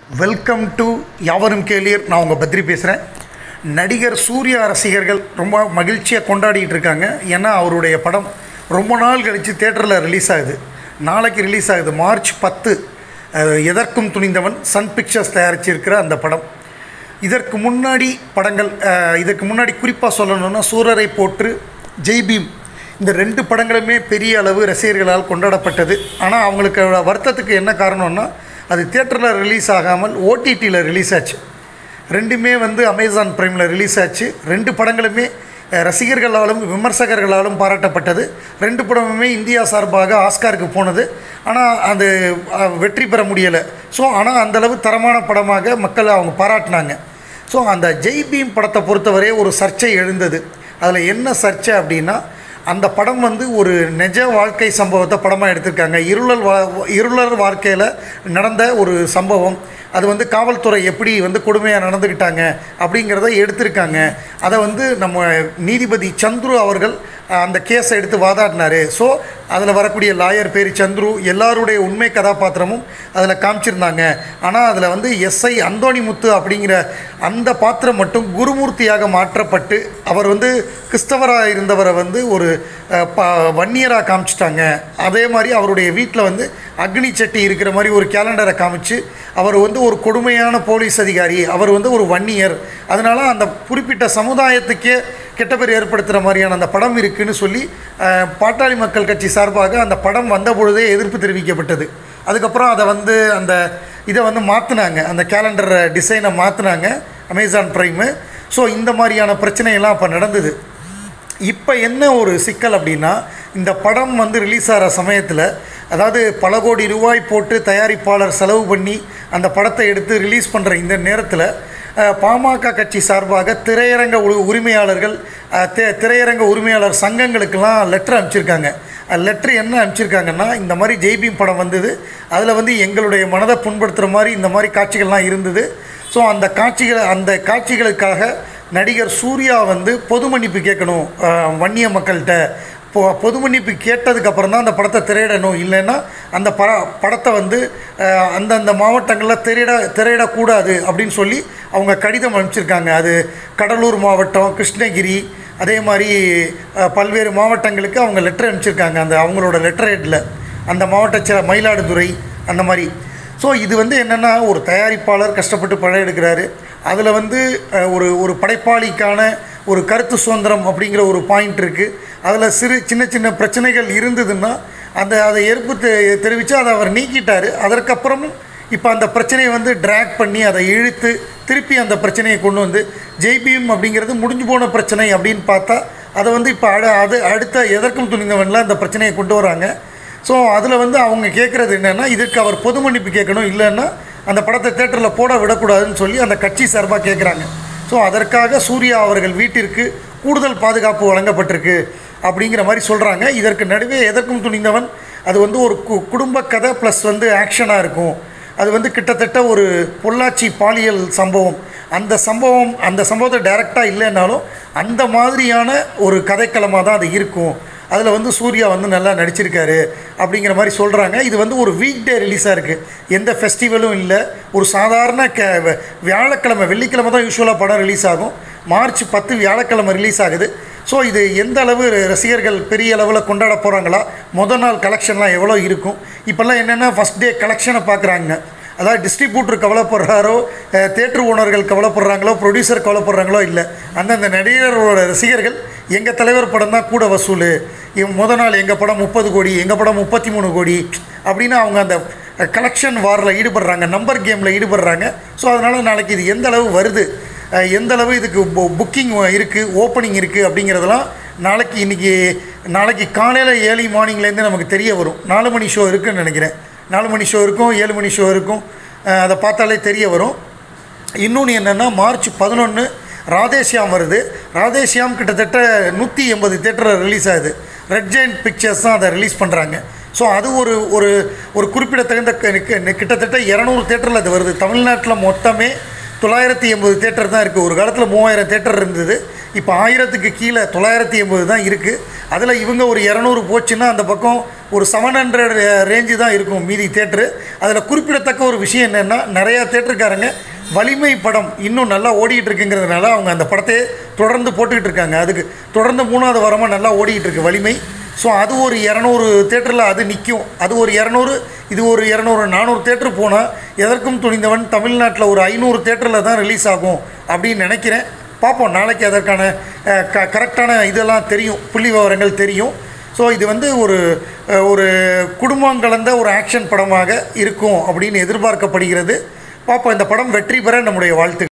welcome to யாவரும் கேளியர் நான் உங்கள் பத்ரி பேசுகிறேன் நடிகர் சூர்யா ரசிகர்கள் ரொம்ப மகிழ்ச்சியாக கொண்டாடிட்டு இருக்காங்க ஏன்னா அவருடைய படம் ரொம்ப நாள் கழித்து தேட்டரில் ரிலீஸ் ஆகுது நாளைக்கு ரிலீஸ் ஆகுது மார்ச் பத்து அஹ், எதற்கும் துணிந்தவன் சன் பிக்சர்ஸ் தயாரிச்சிருக்கிற அந்த படம் இதற்கு முன்னாடி படங்கள் அஹ், இதற்கு முன்னாடி குறிப்பாக சொல்லணும்னா சூரரை போற்று ஜெய் பீம் இந்த ரெண்டு படங்களுமே பெரிய அளவு ரசிகர்களால் கொண்டாடப்பட்டது ஆனால் அவங்களுக்கு வருத்தத்துக்கு என்ன காரணம்னா அது தியேட்டரில் ரிலீஸ் ஆகாமல் ஓடிடியில் ரிலீஸ் ஆச்சு ரெண்டுமே வந்து அமேசான் ப்ரைமில் ரிலீஸ் ஆச்சு ரெண்டு படங்களுமே அஹ், ரசிகர்களாலும் விமர்சகர்களாலும் பாராட்டப்பட்டது ரெண்டு படமுமே இந்தியா சார்பாக ஆஸ்காருக்கு போனது ஆனால் அது அஹ், வெற்றி பெற முடியலை ஸோ ஆனால் அந்தளவு தரமான படமாக மக்கள் அவங்க பாராட்டினாங்க ஸோ அந்த ஜெய் பீம் படத்தை பொறுத்தவரை ஒரு சர்ச்சை எழுந்தது அதில் என்ன சர்ச்சை அப்படின்னா அந்த படம் வந்து ஒரு நிஜ வாழ்க்கை சம்பவத்தை படமாக எடுத்திருக்காங்க இருளர் வா இருளர் வாழ்க்கையில் நடந்த ஒரு சம்பவம் அது வந்து காவல்துறை எப்படி வந்து கொடுமையாக நடந்துக்கிட்டாங்க அப்படிங்கிறத எடுத்திருக்காங்க அதை வந்து நம்ம நீதிபதி சந்துரு அவர்கள் அஹ், அந்த கேஸை எடுத்து வாதாடினார் ஸோ அதில் வரக்கூடிய லாயர் பேர் சந்துரு எல்லாருடைய உண்மை கதாபாத்திரமும் அதில் காமிச்சிருந்தாங்க ஆனால் அதில் வந்து எஸ்ஐ அந்தோணிமுத்து அப்படிங்கிற அந்த பாத்திரம் மட்டும் குருமூர்த்தியாக மாற்றப்பட்டு அவர் வந்து கிறிஸ்தவராக இருந்தவரை வந்து ஒரு அஹ், ப வன்னியராக காமிச்சிட்டாங்க அதே மாதிரி அவருடைய வீட்டில் வந்து அக்னி சட்டி இருக்கிற மாதிரி ஒரு கேலண்டரை காமிச்சு அவர் வந்து ஒரு கொடுமையான போலீஸ் அதிகாரி அவர் வந்து ஒரு வன்னியர் அதனால் அந்த குறிப்பிட்ட சமுதாயத்துக்கே கெட்ட பேர் ஏற்படுத்துகிற மாதிரியான அந்த படம் இருக்குன்னு சொல்லி அஹ், பாட்டாளி மக்கள் கட்சி சார்பாக அந்த படம் வந்த பொழுதே எதிர்ப்பு தெரிவிக்கப்பட்டது அதுக்கப்புறம் அதை வந்து அந்த இதை வந்து மாற்றினாங்க அந்த கேலண்டர் டிசைனை மாற்றினாங்க அமேசான் ப்ரைமு ஸோ இந்த மாதிரியான பிரச்சனையெல்லாம் அப்போ நடந்தது இப்போ என்ன ஒரு சிக்கல் அப்படின்னா இந்த படம் வந்து ரிலீஸ் ஆகிற சமயத்தில் அதாவது பல கோடி ரூபாய் போட்டு தயாரிப்பாளர் செலவு பண்ணி அந்த படத்தை எடுத்து ரிலீஸ் பண்ணுற இந்த நேரத்தில் அஹ், பாமக கட்சி சார்பாக திரையரங்க உரி- உரிமையாளர்கள் அஹ், தி- திரையரங்க உரிமையாளர் சங்கங்களுக்கெல்லாம் லெட்டர் அனுப்பிச்சிருக்காங்க லெட்ரு என்ன அனுப்பிச்சிருக்காங்கன்னா இந்த மாதிரி ஜெய்பீம் படம் வந்தது அதில் வந்து எங்களுடைய மனதை புண்படுத்துகிற மாதிரி இந்த மாதிரி காட்சிகள்லாம் இருந்தது ஸோ அந்த காட்சிகள் அந்த காட்சிகளுக்காக நடிகர் சூர்யா வந்து பொது மன்னிப்பு கேட்கணும் அஹ், வன்னிய மக்கள்கிட்ட பொ பொது மன்னிப்பு கேட்டதுக்கப்புறம் தான் அந்த படத்தை திரையிடணும் இல்லைன்னா அந்த பட படத்தை வந்து அஹ், அந்தந்த மாவட்டங்களில் திரையிட திரையிடக்கூடாது அப்படின்னு சொல்லி அவங்க கடிதம் அனுப்பிச்சிருக்காங்க அது கடலூர் மாவட்டம் கிருஷ்ணகிரி அதே மாதிரி அஹ், பல்வேறு மாவட்டங்களுக்கு அவங்க லெட்டர் அனுப்பிச்சிருக்காங்க அந்த அவங்களோட லெட்டர் ஹெட்டில் அந்த மாவட்ட சில மயிலாடுதுறை அந்த மாதிரி ஸோ இது வந்து என்னென்னா ஒரு தயாரிப்பாளர் கஷ்டப்பட்டு படம் எடுக்கிறாரு அதில் வந்து அஹ், ஒரு ஒரு படைப்பாளிக்கான ஒரு கருத்து சுதந்திரம் அப்படிங்கிற ஒரு பாயிண்ட் இருக்குது அதில் சிறு சின்ன சின்ன பிரச்சனைகள் இருந்ததுன்னா அந்த அதை எதிர்ப்பு தெ- தெரிவித்து அதை அவர் நீக்கிட்டார் அதற்கப்புறமும் இப்போ அந்த பிரச்சனையை வந்து ட்ராக் பண்ணி அதை இழுத்து திருப்பி அந்த பிரச்சனையை கொண்டு வந்து ஜெய்பீம் அப்படிங்கிறது முடிஞ்சு போன பிரச்சனை அப்படின்னு பார்த்தா அதை வந்து இப்போ அடு அது அடுத்த எதற்கும் துணிந்தவன்ல அந்த பிரச்சனையை கொண்டு வராங்க ஸோ அதில் வந்து அவங்க கேட்குறது என்னென்னா இதுக்கு அவர் பொது மன்னிப்பு கேட்கணும் இல்லைன்னா அந்த படத்தை தேட்டரில் போட விடக்கூடாதுன்னு சொல்லி அந்த கட்சி சார்பாக கேட்குறாங்க ஸோ அதற்காக சூர்யா அவர்கள் வீட்டிற்கு கூடுதல் பாதுகாப்பு வழங்கப்பட்டிருக்கு அப்படிங்கிற மாதிரி சொல்கிறாங்க இதற்கு நடுவே எதற்கும் துணிந்தவன் அது வந்து ஒரு கு குடும்ப கதை ப்ளஸ் வந்து ஆக்ஷனாக இருக்கும் அது வந்து கிட்டத்தட்ட ஒரு பொள்ளாச்சி பாலியல் சம்பவம் அந்த சம்பவம் அந்த சம்பவத்தை டைரெக்டாக இல்லைன்னாலும் அந்த மாதிரியான ஒரு கதைக்களமாக தான் அது இருக்கும் அதில் வந்து சூர்யா வந்து நல்லா நடிச்சிருக்காரு அப்படிங்கிற மாதிரி சொல்கிறாங்க இது வந்து ஒரு வீக் டே ரிலீஸாக இருக்குது எந்த ஃபெஸ்டிவலும் இல்லை ஒரு சாதாரண க வ- வியாழக்கிழமை வெள்ளிக்கிழமை தான் யூஸ்வலாக படம் ரிலீஸ் ஆகும் மார்ச் பத்து வியாழக்கிழமை ரிலீஸ் ஆகுது ஸோ இது எந்த அளவு ரசிகர்கள் பெரிய அளவில் கொண்டாட போகிறாங்களா முத நாள் கலெக்ஷன்லாம் எவ்வளோ இருக்கும் இப்போல்லாம் என்னென்னா ஃபஸ்ட் டே கலெக்ஷனை பார்க்குறாங்க அதாவது டிஸ்ட்ரிபியூட்டர் கவலைப்படுறாரோ தேட்டர் ஓனர்கள் கவலைப்படுறாங்களோ ப்ரொடியூசர் கவலைப்படுறாங்களோ இல்லை அந்தந்த நடிகர்களோட ரசிகர்கள் எங்கள் தலைவர் படம் தான் கூட வசூல் இவ் முத நாள் எங்கள் படம் முப்பது கோடி எங்கள் படம் முப்பத்தி மூணு கோடி அப்படின்னு அவங்க அந்த கலெக்ஷன் வாரில் ஈடுபடுறாங்க நம்பர் கேமில் ஈடுபடுறாங்க ஸோ அதனால் நாளைக்கு இது எந்த அளவு வருது அஹ், எந்த அளவு இதுக்கு புக்கிங் இருக்குது ஓப்பனிங் இருக்குது அப்படிங்கிறதெல்லாம் நாளைக்கு இன்றைக்கி நாளைக்கு காலையில் ஏர்லி மார்னிங்லேருந்து நமக்கு தெரிய வரும் நாலு மணி ஷோ இருக்குன்னு நினைக்கிறேன் நாலு மணி ஷோ இருக்கும் ஏழு மணி ஷோ இருக்கும் அஹ், அதை பார்த்தாலே தெரிய வரும் இன்னொன்று என்னென்னா மார்ச் பதினொன்று ராதேஷ்யாம் வருது ராதேஷ்யாம் கிட்டத்தட்ட நூற்றி எண்பது தேட்டரில் ரிலீஸ் ஆகுது ரெட் ஜெயின்ட் பிக்சர்ஸ் தான் அதை ரிலீஸ் பண்ணுறாங்க ஸோ அது ஒரு ஒரு ஒரு குறிப்பிடத்தகுந்த க- க- கிட்டத்தட்ட இரநூறு தேட்டரில் அது வருது தமிழ்நாட்டில் மொத்தமே தொள்ளாயிரத்தி எண்பது தேட்டர் தான் இருக்குது ஒரு காலத்தில் மூவாயிரம் தேட்டர் இருந்தது இப்போ ஆயிரத்துக்கு கீழே தொள்ளாயிரத்தி எண்பது தான் இருக்குது அதில் இவங்க ஒரு இரநூறு போச்சுன்னா அந்த பக்கம் ஒரு செவன் ஹண்ட்ரட் ரேஞ்சு தான் இருக்கும் மீதி தேட்ரு அதில் குறிப்பிடத்தக்க ஒரு விஷயம் என்னென்னா நிறையா தேட்டருக்காரங்க வலிமை படம் இன்னும் நல்லா ஓடிட்டு இருக்குங்கிறதுனால அவங்க அந்த படத்தையே தொடர்ந்து போட்டுக்கிட்டு இருக்காங்க அதுக்கு தொடர்ந்து மூணாவது வாரமாக நல்லா ஓடிக்கிட்டு இருக்கு வலிமை ஸோ அது ஒரு இரநூறு தேட்டரில் அது நிற்கும் அது ஒரு இரநூறு இது ஒரு இரநூறு நானூறு தேட்டர் போனால் எதற்கும் துணிந்தவன் தமிழ்நாட்டில் ஒரு ஐநூறு தேட்டரில் தான் ரிலீஸ் ஆகும் அப்படின்னு நினைக்கிறேன் பார்ப்போம் நாளைக்கு அதற்கான அஹ், க கரெக்டான இதெல்லாம் தெரியும் புள்ளி விவரங்கள் தெரியும் ஸோ இது வந்து ஒரு அஹ், ஒரு குடும்பம் கலந்த ஒரு ஆக்ஷன் படமாக இருக்கும் அப்படின்னு எதிர்பார்க்கப்படுகிறது பார்ப்போம் இந்த படம் வெற்றி பெற நம்முடைய வாழ்த்து